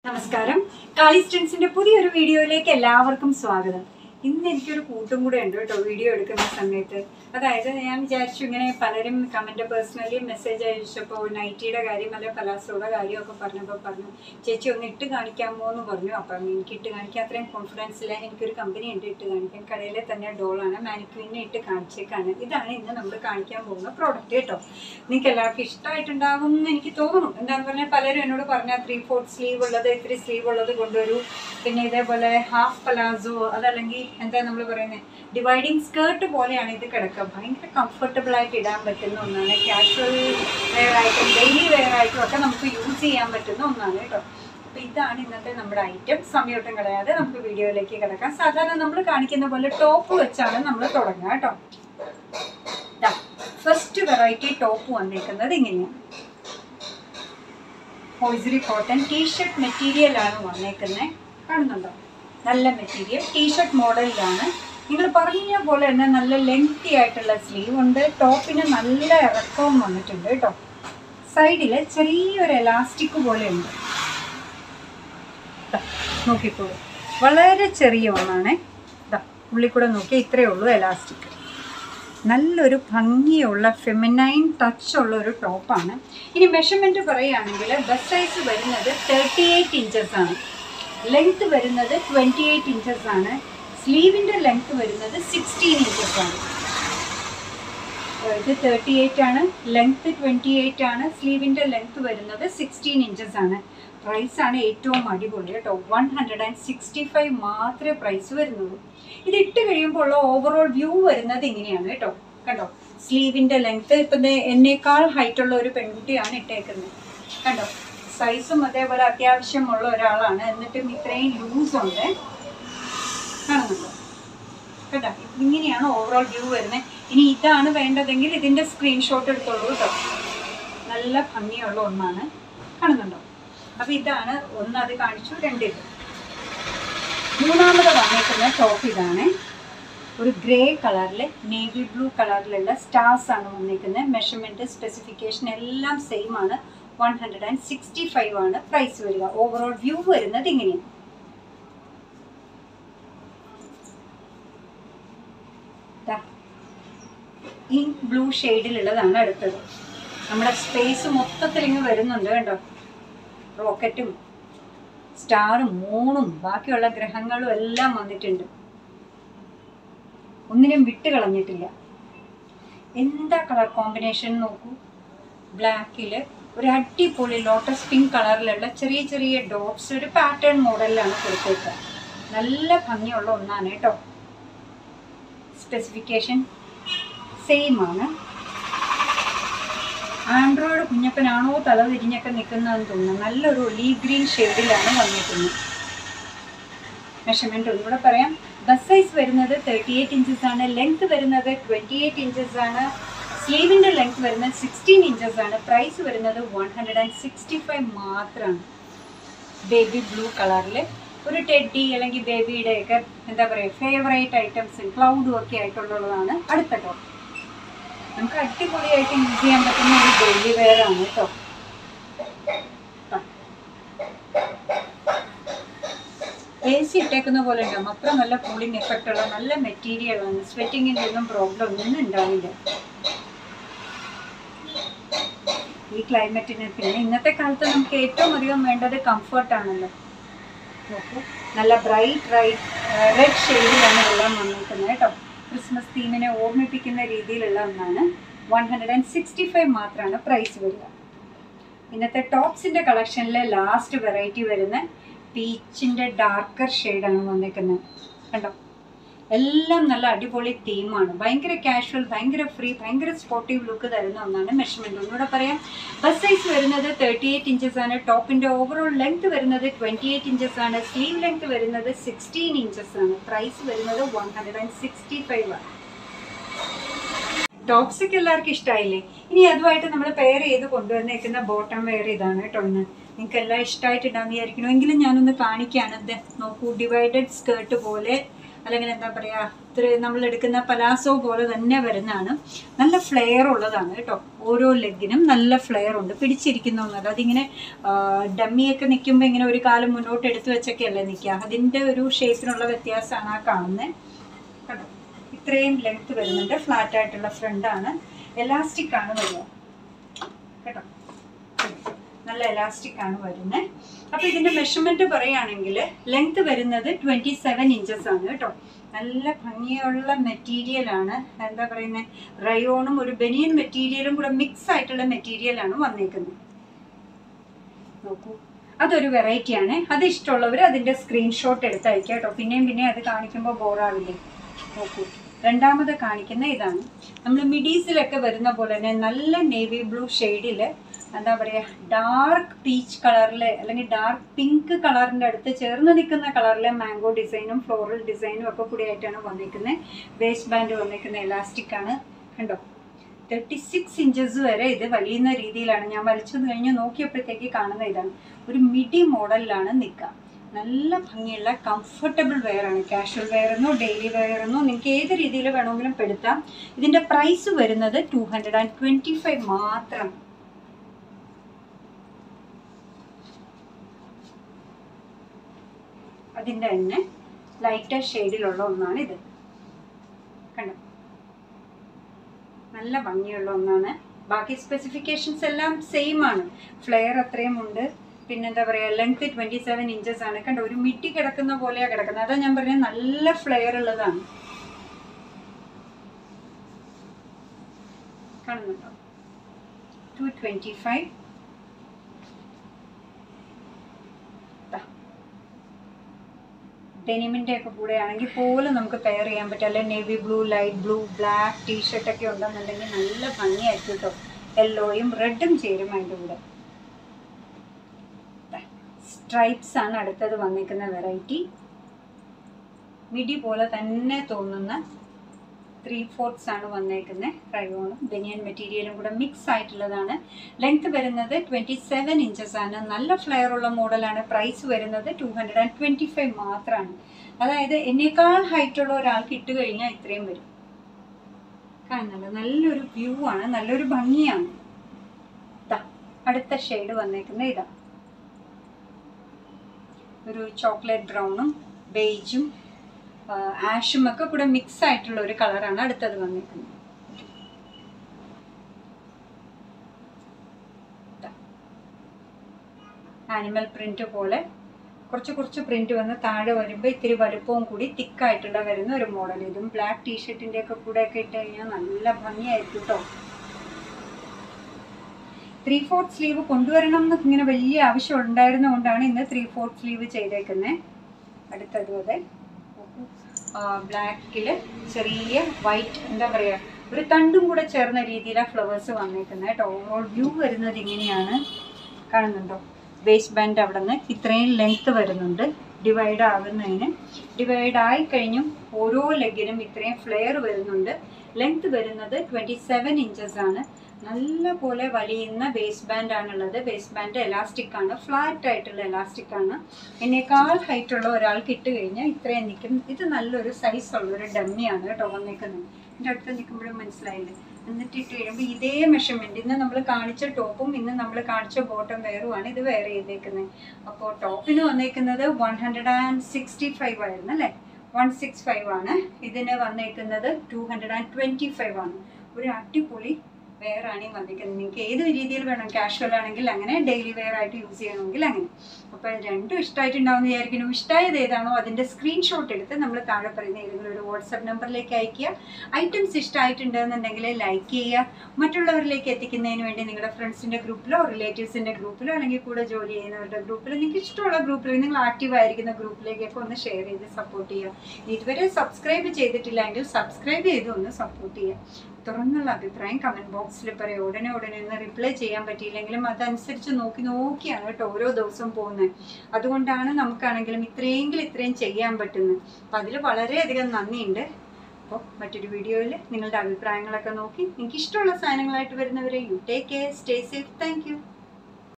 നമസ്കാരം കാളിസ്റ്റൻസിന്റെ പുതിയൊരു വീഡിയോയിലേക്ക് എല്ലാവർക്കും സ്വാഗതം ഇന്ന് എനിക്കൊരു കൂട്ടും കൂടെ ഉണ്ട് കേട്ടോ വീഡിയോ എടുക്കുന്ന സമയത്ത് അതായത് ഞാൻ വിചാരിച്ചു ഇങ്ങനെ പലരും കമന്റ് പേഴ്സണലി മെസ്സേജ് അയച്ചപ്പോൾ നൈറ്റിയുടെ കാര്യം അല്ലെ പലാസോയുടെ കാര്യമൊക്കെ പറഞ്ഞപ്പോൾ പറഞ്ഞു ചേച്ചി ഒന്ന് ഇട്ട് കാണിക്കാമോ എന്ന് പറഞ്ഞു അപ്പം എനിക്ക് ഇട്ട് കാണിക്കാൻ അത്രയും കോൺഫിഡൻസ് ഇല്ല എനിക്കൊരു കമ്പനി ഉണ്ട് ഇട്ട് കാണിക്കാൻ കടയിലെ തന്നെ ഡോളാണ് മാനിക്വിനെ ഇട്ട് കാണിച്ചേക്കാണ് ഇതാണ് ഇന്ന് നമ്മൾ കാണിക്കാൻ പോകുന്ന പ്രോഡക്റ്റ് കേട്ടോ നിങ്ങൾക്ക് എല്ലാവർക്കും ഇഷ്ടമായിട്ടുണ്ടാകും എന്ന് എനിക്ക് തോന്നുന്നു എന്താന്ന് പറഞ്ഞാൽ പലരും എന്നോട് പറഞ്ഞാൽ ത്രീ ഫോർത്ത് സ്ലീവ് ഉള്ളത് ഇത്തിരി സ്ലീവ് ഉള്ളത് കൊണ്ടുവരൂ പിന്നെ ഇതേപോലെ ഹാഫ് പലാസോ അതല്ലെങ്കിൽ എന്താ നമ്മൾ പറയുന്നത് ഡിവൈഡിങ് സ്കേർട്ട് പോലെയാണ് ഇത് കിടക്കുക ഭയങ്കര കംഫർട്ടബിൾ ആയിട്ട് ഇടാൻ പറ്റുന്ന ഒന്നാണ് കാഷ്വൽ വെയർ ആയിട്ടും ഡെയിലി വെയർ ആയിട്ടും ഒക്കെ നമുക്ക് യൂസ് ചെയ്യാൻ പറ്റുന്ന ഒന്നാണ് കേട്ടോ അപ്പൊ ഇതാണ് ഇന്നത്തെ നമ്മുടെ ഐറ്റം സമയോട്ടം കളയാതെ നമുക്ക് വീഡിയോയിലേക്ക് കിടക്കാം സാധാരണ നമ്മൾ കാണിക്കുന്ന പോലെ ടോപ്പ് വെച്ചാണ് നമ്മൾ തുടങ്ങുക കേട്ടോ ഫസ്റ്റ് വെറൈറ്റി ടോപ്പ് വന്നേക്കുന്നത് ഇങ്ങനെയാണ് ഹോയ്സറി കോട്ടൺ ടീഷർട്ട് മെറ്റീരിയൽ ആണ് വന്നേക്കുന്നത് കാണുന്നുണ്ടോ നല്ല മെറ്റീരിയൽ ടീഷർട്ട് മോഡലിലാണ് നിങ്ങൾ പറഞ്ഞ പോലെ തന്നെ നല്ല ലെങ്തി ആയിട്ടുള്ള സ്ലീവ് ഉണ്ട് ടോപ്പിന് നല്ല ഇറക്കവും വന്നിട്ടുണ്ട് കേട്ടോ സൈഡിൽ ചെറിയൊരു എലാസ്റ്റിക് പോലെ ഉണ്ട് ദാ, നോക്കിക്കോളൂ വളരെ ചെറിയ ഒന്നാണ് ഇതാ ഉള്ളിൽ കൂടെ നോക്കി ഇത്രയേ ഉള്ളൂ എലാസ്റ്റിക് നല്ലൊരു ഭംഗിയുള്ള ഫെമിനൈൻ ടച്ച് ഉള്ള ഒരു ടോപ്പാണ് ഇനി മെഷർമെൻറ്റ് പറയുകയാണെങ്കിൽ ബസ് സൈസ് വരുന്നത് തേർട്ടി എയ്റ്റ് ഇഞ്ചസ് ആണ് ലെങ്ത് വരുന്നത് ട്വൻറ്റി എയ്റ്റ് ഇഞ്ചസ് ആണ് സ്ലീവിൻ്റെ ലെങ്ത് വരുന്നത് സിക്സ്റ്റീൻ ഇഞ്ചസ് ആണ് ഇത് തേർട്ടി എയ്റ്റ് ആണ് ലെങ്ത് ട്വൻറ്റി എയ്റ്റ് ആണ് സ്ലീവിൻ്റെ ലെങ്ത് വരുന്നത് സിക്സ്റ്റീൻ ഇഞ്ചസ് ആണ് പ്രൈസ് ആണ് ഏറ്റവും അടിപൊളി കേട്ടോ one hundred and sixty five മാത്രമേ പ്രൈസ് വരുന്നുള്ളൂ ഇത് ഇട്ട് കഴിയുമ്പോൾ ഉള്ള ഓവറോൾ വ്യൂ വരുന്നത് ഇങ്ങനെയാണ് കേട്ടോ കണ്ടോ സ്ലീവിൻ്റെ ലെങ്ത് ഇപ്പം ദേ എന്നേക്കാൾ ഹൈറ്റ് ഉള്ള ഒരു പെൺകുട്ടിയാണ് ഇട്ടേക്കുന്നത് കണ്ടോ സൈസും അതേപോലെ അത്യാവശ്യമുള്ള ഒരാളാണ് എന്നിട്ടും ഇത്രയും ലൂസ് ഉണ്ട് കാണുന്നുണ്ടോ കേട്ടോ ഇങ്ങനെയാണ് ഓവറോൾ വ്യൂ വരുന്നത് ഇനി ഇതാണ് വേണ്ടതെങ്കിൽ ഇതിൻ്റെ സ്ക്രീൻഷോട്ട് എടുത്തോളൂ കേട്ടോ നല്ല ഭംഗിയുള്ള ഒന്നാണ് കാണുന്നുണ്ടോ അപ്പോൾ ഇതാണ് ഒന്ന് അത് കാണിച്ചു രണ്ട് ഇത് മൂന്നാമത് വന്നേക്കുന്ന ടോപ്പ് ഇതാണ് ഒരു ഗ്രേ കളറിൽ നേവി ബ്ലൂ കളറിലുള്ള സ്റ്റാർസ് ആണ് വന്നേക്കുന്നത് മെഷർമെൻറ്റ് സ്പെസിഫിക്കേഷൻ എല്ലാം സെയിം ആണ് one hundred and sixty five ആണ് പ്രൈസ് വരിക ഓവറോൾ വ്യൂ വരുന്നത് ഇങ്ങനെയാണ് ദാ, ഈ ബ്ലൂ ഷെയ്ഡിലുള്ളതാണ് അടുത്തത് നമ്മുടെ സ്പേസ് മൊത്തത്തിൽ ഇങ്ങ് വരുന്നുണ്ട് കേട്ടോ റോക്കറ്റും സ്റ്റാറും മൂണും ബാക്കിയുള്ള ഗ്രഹങ്ങളും എല്ലാം വന്നിട്ടുണ്ട് ഒന്നിനും വിട്ട് കളഞ്ഞിട്ടില്ല എന്താ കളർ കോമ്പിനേഷൻ നോക്കൂ ബ്ലാക്കിൽ ഒരു അടിപൊളി ലോട്ടസ് പിങ്ക് കളറിലുള്ള ചെറിയ ചെറിയ ഡോട്ട്സ് ഒരു പാറ്റേൺ മോഡലിലാണ് കൊടുത്തേക്കുക നല്ല ഭംഗിയുള്ള ഒന്നാണ് കേട്ടോ സ്പെസിഫിക്കേഷൻ സെയിം ആണ് ആൻഡ്രോയിഡ് കുഞ്ഞപ്പനാണോ തല തിരിഞ്ഞൊക്കെ നിൽക്കുന്നതെന്ന് തോന്നുന്നു നല്ലൊരു ഒലീവ് ഗ്രീൻ ഷെയ്ഡിലാണ് വന്നിരിക്കുന്നത് മെഷർമെൻറ്റ് ഒന്നുകൂടെ പറയാം ബസ് സൈസ് വരുന്നത് തേർട്ടി എയ്റ്റ് ഇഞ്ചസ് ആണ് ലെങ്ത് വരുന്നത് ട്വൻറ്റി എയ്റ്റ് ഇഞ്ചസ് ആണ് സ്ലീവിൻ്റെ ലെങ്ത് വരുന്നത് സിക്സ്റ്റീൻ ഇഞ്ചസ് ആണ് പ്രൈസ് വരുന്നത് one hundred and sixty five മാത്രമാണ് ബേബി ബ്ലൂ കളറിൽ ഒരു ടെഡി അല്ലെങ്കിൽ ബേബിയുടെ ഒക്കെ എന്താ പറയുക ഫേവറേറ്റ് ഐറ്റംസ് ക്ലൗഡും ഒക്കെ ആയിട്ടുള്ളതാണ് അടുത്ത ടോപ്പ് നമുക്ക് അടിപൊളിയായിട്ട് യൂസ് ചെയ്യാൻ പറ്റുന്ന ഒരു ഡെയിലി വെയർ ആണ് കേട്ടോ എ സി ഇട്ടേക്കുന്ന പോലെ ഉണ്ടാവും അത്ര നല്ല കൂളിംഗ് എഫക്റ്റ് ഉള്ള നല്ല മെറ്റീരിയൽ ആണ് സ്വെറ്റിങ്ങിൻ്റെ ഒന്നും പ്രോബ്ലം ഒന്നും ഉണ്ടാവില്ല ഈ ക്ലൈമറ്റിന് പിന്നെ ഇന്നത്തെ കാലത്ത് നമുക്ക് ഏറ്റവും അധികം വേണ്ടത് കംഫർട്ടാണല്ലോ നോക്കൂ നല്ല ബ്രൈറ്റ് റൈറ്റ് റെഡ് ഷെയ്ഡിലാണ് എല്ലാം വന്നിരിക്കുന്നത് കേട്ടോ ക്രിസ്മസ് തീമിനെ ഓർമ്മിപ്പിക്കുന്ന രീതിയിലുള്ള ഒന്നാണ് one hundred and sixty five മാത്രമാണ് പ്രൈസ് വരിക ഇന്നത്തെ ടോപ്സിൻ്റെ കളക്ഷനിലെ ലാസ്റ്റ് വെറൈറ്റി വരുന്ന പീച്ചിൻ്റെ ഡാർക്കർ ഷെയ്ഡാണ് വന്നിരിക്കുന്നത് കണ്ടോ എല്ലാം നല്ല അടിപൊളി തീമാണ് ഭയങ്കര കാഷ്വൽ ഭയങ്കര ഫ്രീ ഭയങ്കര സ്പോർട്ടീവ് ലുക്ക് തരുന്ന ഒന്നാണ് മെഷർമെൻറ്റ് ഒന്നുകൂടെ പറയാം ബസ് സൈസ് വരുന്നത് തേർട്ടി എയ്റ്റ് ഇഞ്ചസ് ആണ് ടോപ്പിൻ്റെ ഓവറോൾ ലെങ്ത് വരുന്നത് ട്വൻറ്റി എയ്റ്റ് ഇഞ്ചസ് ആണ് സ്ലീവ് ലെങ്ത് വരുന്നത് സിക്സ്റ്റീൻ ഇഞ്ചസ് ആണ് പ്രൈസ് വരുന്നത് one hundred and sixty five ആണ് ടോപ്സ് ഒക്കെ എല്ലാവർക്കും ഇഷ്ടമായില്ലേ ഇനി അതുമായിട്ട് നമ്മൾ പെയർ ചെയ്ത് കൊണ്ടുവന്നേക്കുന്ന ബോട്ടം വെയർ ഇതാണ് കേട്ടോ ഇന്ന് നിങ്ങൾക്ക് എല്ലാം ഇഷ്ടമായിട്ടുണ്ടാകുന്ന വിചാരിക്കണോ എങ്കിലും ഞാനൊന്ന് കാണിക്കുകയാണ് ഇത് നോക്കൂ ഡിവൈഡഡ് സ്കേർട്ട് പോലെ അല്ലെങ്കിൽ എന്താ പറയുക ഇത്ര നമ്മൾ എടുക്കുന്ന പലാസോ പോലെ തന്നെ വരുന്നതാണ് നല്ല ഫ്ലെയർ ഉള്ളതാണ് കേട്ടോ ഓരോ ലെഗിനും നല്ല ഫ്ലെയർ ഉണ്ട് പിടിച്ചിരിക്കുന്ന ഒന്നല്ല അതിങ്ങനെ ഡമ്മിയൊക്കെ നിൽക്കുമ്പോൾ ഇങ്ങനെ ഒരു കാലം മുന്നോട്ട് എടുത്തു വെച്ചൊക്കെ അല്ലേ നിൽക്കുക അതിൻ്റെ ഒരു ഷേപ്പിനുള്ള വ്യത്യാസമാണ് ആ കാണുന്നത് കണ്ടോ ഇത്രയും ലെങ്ത് വരുന്നുണ്ട് ഫ്ലാറ്റ് ആയിട്ടുള്ള ഫ്രണ്ടാണ് എലാസ്റ്റിക് ആണ് വരിക കേട്ടോ നല്ല എലാസ്റ്റിക് ആണ് വരുന്നത് അപ്പോൾ ഇതിന്റെ മെഷർമെന്റ് പറയുകയാണെങ്കിൽ ലെങ്ത് വരുന്നത് ട്വന്റി സെവൻ ഇഞ്ചസ് ആണ് കേട്ടോ നല്ല ഭംഗിയുള്ള മെറ്റീരിയൽ ആണ് എന്താ പറയുന്നത് റയോണും ഒരു ബനിയൻ മെറ്റീരിയലും കൂടെ മിക്സ് ആയിട്ടുള്ള മെറ്റീരിയൽ ആണ് വന്നേക്കുന്നത് നോക്കൂ അതൊരു വെറൈറ്റി ആണ് അത് ഇഷ്ടമുള്ളവർ അതിന്റെ സ്ക്രീൻഷോട്ട് എടുത്ത് അയക്കുക കേട്ടോ പിന്നെയും പിന്നെയും അത് കാണിക്കുമ്പോൾ ബോറാവില്ലേ നോക്കൂ രണ്ടാമത് കാണിക്കുന്ന ഇതാണ് നമ്മൾ മിഡീസിലൊക്കെ വരുന്ന പോലെ തന്നെ നല്ല നേവി ബ്ലൂ ഷെയ്ഡിൽ എന്താ പറയുക ഡാർക്ക് പീച്ച് കളറിലെ അല്ലെങ്കിൽ ഡാർക്ക് പിങ്ക് കളറിൻ്റെ അടുത്ത് ചേർന്ന് നിൽക്കുന്ന കളറിലെ മാംഗോ ഡിസൈനും ഫ്ലോറൽ ഡിസൈനും ഒക്കെ കൂടി ആയിട്ടാണ് വന്നിരിക്കുന്നത് വേസ്റ്റ് ബാൻഡ് വന്നിരിക്കുന്ന എലാസ്റ്റിക് ആണ് കണ്ടോ തേർട്ടി സിക്സ് ഇഞ്ചസ് വരെ ഇത് വലിയുന്ന രീതിയിലാണ് ഞാൻ വലിച്ചു കഴിഞ്ഞ് നോക്കിയപ്പോഴത്തേക്ക് കാണുന്ന ഇതാണ് ഒരു മിഡി മോഡലിലാണ് നിൽക്കുക നല്ല ഭംഗിയുള്ള കംഫർട്ടബിൾ വെയർ ആണ് കാഷ്വൽ വെയർ എന്നോ ഡെയിലി വെയർ എന്നോ നിങ്ങൾക്ക് ഏത് രീതിയിൽ വേണമെങ്കിലും പെടുത്താം ഇതിന്റെ പ്രൈസ് വരുന്നത് two hundred and twenty five മാത്രം അതിൻ്റെ തന്നെ ലൈറ്റർ ഷെയ്ഡിലുള്ള ഒന്നാണ് ഇത് കണ്ടോ നല്ല ഭംഗിയുള്ള ഒന്നാണ് ബാക്കി സ്പെസിഫിക്കേഷൻസ് എല്ലാം സെയിം ആണ് ഫ്ലെയർ അത്രയും ഉണ്ട് പിന്നെന്താ പറയുക ലെങ്ത് ട്വൻറ്റി സെവൻ ഇഞ്ചസ് ആണ് കണ്ടോ ഒരു മിട്ടി കിടക്കുന്ന പോലെയാണ് കിടക്കുന്നത് അതാ ഞാൻ പറഞ്ഞത് നല്ല ഫ്ലെയർ ഉള്ളതാണ് കാണുന്നുണ്ടോ ടു ട്വൻറ്റി ഫൈവ് ഡെനിമിൻ്റെ ഒക്കെ കൂടെ ആണെങ്കിൽ പോലും നമുക്ക് പെയർ ചെയ്യാൻ പറ്റും അല്ലെങ്കിൽ navy blue light blue black T shirt ഒക്കെ ഉണ്ടെന്നുണ്ടെങ്കിൽ നല്ല ഭംഗിയായിരിക്കും കേട്ടോ യെല്ലോയും റെഡും ചേരും അതിൻ്റെ കൂടെ സ്ട്രൈപ്സ് ആണ് അടുത്തത് വന്നിരിക്കുന്ന വെറൈറ്റി മിഡി പോലെ തന്നെ തോന്നുന്ന ത്രീ ഫോർട്ട്സ് ആണ് വന്നേക്കുന്നത് റയോണും ബനിയൻ മെറ്റീരിയലും കൂടെ മിക്സ് ആയിട്ടുള്ളതാണ് ലെങ്ത് വരുന്നത് ട്വൻറ്റി സെവൻ ഇഞ്ചസ് ആണ് നല്ല ഫ്ലെയർ ഉള്ള മോഡലാണ് പ്രൈസ് വരുന്നത് two hundred and twenty five മാത്രമാണ് അതായത് എന്നേക്കാൾ ഹൈറ്റ് ഉള്ള ഒരാൾക്ക് ഇട്ട് കഴിഞ്ഞാൽ ഇത്രയും വരും കാണുന്നുണ്ട് നല്ലൊരു വ്യൂ ആണ് നല്ലൊരു ഭംഗിയാണ് ഇതാ അടുത്ത ഷെയ്ഡ് വന്നേക്കുന്നത് ഇതാ ഒരു ചോക്ലേറ്റ് ബ്രൗണും ബേജും ആഷും ഒക്കെ കൂടെ മിക്സ് ആയിട്ടുള്ള ഒരു കളറാണ് അടുത്തത് വന്നിരിക്കുന്നത് ആനിമൽ പ്രിന്റ് പോലെ കുറച്ച് കുറച്ച് പ്രിന്റ് വന്ന് താഴെ വരുമ്പോൾ ഇത്തിരി വലുപ്പവും കൂടി തിക്കായിട്ടുള്ള വരുന്ന ഒരു മോഡൽ ഇതും ബ്ലാക്ക് ടീഷർട്ടിന്റെ ഒക്കെ കൂടെ ഒക്കെ ഇട്ട് കഴിഞ്ഞാൽ നല്ല ഭംഗിയായിരിക്കും കേട്ടോ ത്രീ ഫോർത്ത് സ്ലീവ് കൊണ്ടുവരണം എന്ന് ഇങ്ങനെ വലിയ ആവശ്യം ഉണ്ടായിരുന്നതുകൊണ്ടാണ് ഇന്ന് ത്രീ ഫോർത്ത് സ്ലീവ് ചെയ്തേക്കുന്നത് അടുത്തതും അതെ ബ്ലാക്കിൽ ചെറിയ വൈറ്റ് എന്താ പറയുക ഒരു തണ്ടും കൂടെ ചേർന്ന രീതിയിലാണ് ഫ്ലവേഴ്സ് വന്നേക്കുന്നത് കേട്ടോ ഓവറോൾ വ്യൂ വരുന്നത് ഇങ്ങനെയാണ് കാണുന്നുണ്ടോ വേസ്റ്റ് ബാൻഡ് അവിടെ നിന്ന് ഇത്രയും ലെങ്ത്ത് വരുന്നുണ്ട് ഡിവൈഡ് ആകുന്നതിന് ഡിവൈഡ് ആയി കഴിഞ്ഞും ഓരോ ലെഗിനും ഇത്രയും ഫ്ലെയർ വരുന്നുണ്ട് ലെങ്ത്ത് വരുന്നത് ട്വൻറ്റി സെവൻ ഇഞ്ചസ് ആണ് നല്ല പോലെ വലിയുന്ന വേസ്റ്റ് ബാൻഡ് ആണുള്ളത് വേസ്റ്റ് ബാൻഡ് എലാസ്റ്റിക് ആണ് ഫ്ലാറ്റ് ആയിട്ടുള്ള എലാസ്റ്റിക് ആണ് എന്നേക്കാൾ ഹൈറ്റ് ഉള്ള ഒരാൾക്ക് ഇട്ട് കഴിഞ്ഞാൽ ഇത്രയും നിൽക്കും ഇത് നല്ലൊരു സൈസ് ഉള്ള ഒരു ഡമ്മിയാണ് കേട്ടോ വന്നേക്കുന്നത് എൻ്റെ അടുത്ത് നിൽക്കുമ്പോഴും മനസ്സിലായില്ലേ എന്നിട്ട് ഇട്ട് കഴിയുമ്പോൾ ഇതേ മെഷർമെന്റ് ഇന്ന് നമ്മൾ കാണിച്ച ടോപ്പും ഇന്ന് നമ്മൾ കാണിച്ച ബോട്ടം വെയറുമാണ് ഇത് വെയർ ചെയ്തേക്കുന്നത് അപ്പോൾ ടോപ്പിന് വന്നേക്കുന്നത് one hundred and sixty five ആയിരുന്നു അല്ലേ വൺ സിക്സ് ഫൈവ് ആണ് ഇതിന് വന്നേക്കുന്നത് two hundred and twenty five ആണ് ഒരു അടിപൊളി വെയർ ആണ് ഈ വന്നിരിക്കുന്നത് നിങ്ങൾക്ക് ഏത് രീതിയിൽ വേണം കാഷ്വൽ ആണെങ്കിൽ അങ്ങനെ ഡെയിലി വെയർ ആയിട്ട് യൂസ് ചെയ്യണമെങ്കിൽ അങ്ങനെ അപ്പോൾ രണ്ടും ഇഷ്ടമായിട്ടുണ്ടാവുന്ന വിചാരിക്കുന്നു ഇഷ്ടമായത് ഏതാണോ അതിൻ്റെ സ്ക്രീൻഷോട്ട് എടുത്ത് നമ്മൾ താഴെ പറയുന്ന ഏതെങ്കിലും ഒരു വാട്സപ്പ് നമ്പറിലേക്ക് അയക്കുക ഐറ്റംസ് ഇഷ്ടമായിട്ടുണ്ടെന്നുണ്ടെങ്കിൽ ലൈക്ക് ചെയ്യുക മറ്റുള്ളവരിലേക്ക് എത്തിക്കുന്നതിന് വേണ്ടി നിങ്ങളുടെ ഫ്രണ്ട്സിൻ്റെ ഗ്രൂപ്പിലോ റിലേറ്റീവ്സിൻ്റെ ഗ്രൂപ്പിലോ അല്ലെങ്കിൽ കൂടെ ജോലി ചെയ്യുന്നവരുടെ ഗ്രൂപ്പിലോ നിങ്ങൾക്ക് ഇഷ്ടമുള്ള ഗ്രൂപ്പിൽ നിങ്ങൾ ആക്റ്റീവ് ആയിരിക്കുന്ന ഗ്രൂപ്പിലേക്കൊക്കെ ഒന്ന് ഷെയർ ചെയ്ത് സപ്പോർട്ട് ചെയ്യുക ഇതുവരെ സബ്സ്ക്രൈബ് ചെയ്തിട്ടില്ലെങ്കിൽ സബ്സ്ക്രൈബ് ചെയ്ത് ഒന്ന് സപ്പോർട്ട് ചെയ്യുക തുറന്നുള്ള അഭിപ്രായം കമന്റ് ബോക്സിൽ പറയും ഉടനെ ഉടനെ ഒന്ന് റിപ്ലൈ ചെയ്യാൻ പറ്റിയില്ലെങ്കിലും അതനുസരിച്ച് നോക്കി നോക്കിയാണ് കേട്ടോ ഓരോ ദിവസവും പോകുന്നത് അതുകൊണ്ടാണ് നമുക്കാണെങ്കിലും ഇത്രയെങ്കിലും ഇത്രയും ചെയ്യാൻ പറ്റുന്നത് അപ്പം അതിൽ വളരെയധികം നന്ദിയുണ്ട് അപ്പോൾ മറ്റൊരു വീഡിയോയിൽ നിങ്ങളുടെ അഭിപ്രായങ്ങളൊക്കെ നോക്കി നിങ്ങൾക്ക് ഇഷ്ടമുള്ള സാധനങ്ങളായിട്ട് വരുന്നവരെ you take care stay safe thank U